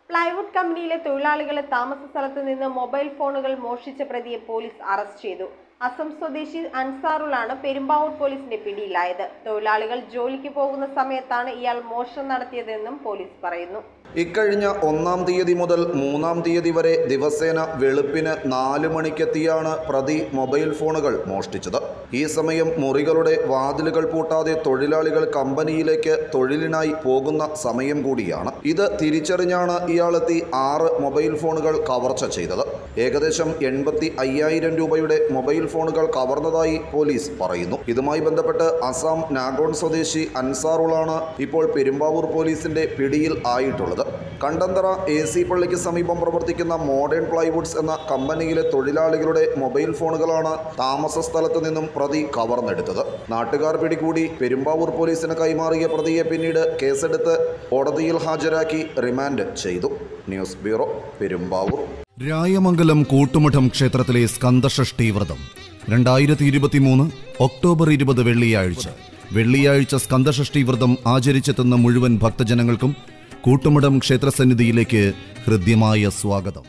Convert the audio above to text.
plywood കമ്പനിയിലെ തൊഴിലാളികളെ താമസ സ്ഥലത്ത് നിന്ന് മൊബൈൽ ഫോണുകൾ മോഷ്ടിച്ച പ്രതിയെ പോലീസ് അറസ്റ്റ് ചെയ്തു അസം സ്വദേശി അൻസാറുളാണ് പെരുമ്പാവൂർ പോലീസിന്റെ പിടിയിലായത് തൊഴിലാളികൾ ജോലിക്ക് പോകുന്ന സമയത്താണ് ഇയാൾ മോഷണം നടത്തിയതെന്നും പോലീസ് പറയുന്നു ഇക്കഴിഞ്ഞ ഒന്നാം തീയതി മുതൽ മൂന്നാം തീയതി വരെ ദിവസേന വെളുപ്പിന് നാല് മണിക്കെത്തിയാണ് പ്രതി മൊബൈൽ ഫോണുകൾ മോഷ്ടിച്ചത് ഈ സമയം മുറികളുടെ വാതിലുകൾ പൂട്ടാതെ തൊഴിലാളികൾ കമ്പനിയിലേക്ക് തൊഴിലിനായി പോകുന്ന സമയം കൂടിയാണ് ഇത് തിരിച്ചറിഞ്ഞാണ് ഇയാളെത്തി ആറ് മൊബൈൽ ഫോണുകൾ കവർച്ച ചെയ്തത് ഏകദേശം എൺപത്തി അയ്യായിരം രൂപയുടെ മൊബൈൽ ഫോണുകൾ കവർന്നതായി പോലീസ് പറയുന്നു ഇതുമായി ബന്ധപ്പെട്ട് അസം നാഗോൺ സ്വദേശി അൻസാറുളാണ് ഇപ്പോൾ പെരുമ്പാവൂർ പോലീസിന്റെ പിടിയിൽ ആയിട്ടുള്ളത് കണ്ടന്തറ എ സി പള്ളിക്ക് സമീപം പ്രവർത്തിക്കുന്ന മോഡേൺ പ്ലൈവുഡ്സ് എന്ന കമ്പനിയിലെ തൊഴിലാളികളുടെ മൊബൈൽ ഫോണുകളാണ് താമസ സ്ഥലത്ത് നിന്നും പ്രതി കവർന്നെടുത്തത് നാട്ടുകാർ പിടികൂടി പെരുമ്പാവൂർ പോലീസിന് കൈമാറിയ പ്രതിയെ പിന്നീട് കേസെടുത്ത് കോടതിയിൽ ഹാജരാക്കി റിമാൻഡ് ചെയ്തു ന്യൂസ് ബ്യൂറോ പെരുമ്പാവൂർ രായമംഗലം കൂട്ടുമഠം ക്ഷേത്രത്തിലെ സ്കന്ദഷഷ്ഠി വ്രതം രണ്ടായിരത്തി ഇരുപത്തിമൂന്ന് ഒക്ടോബർ ഇരുപത് വെള്ളിയാഴ്ച വെള്ളിയാഴ്ച സ്കന്ദഷഷ്ഠി വ്രതം ആചരിച്ചെത്തുന്ന മുഴുവൻ ഭക്തജനങ്ങൾക്കും കൂട്ടുമഠം ക്ഷേത്രസന്നിധിയിലേക്ക് ഹൃദ്യമായ സ്വാഗതം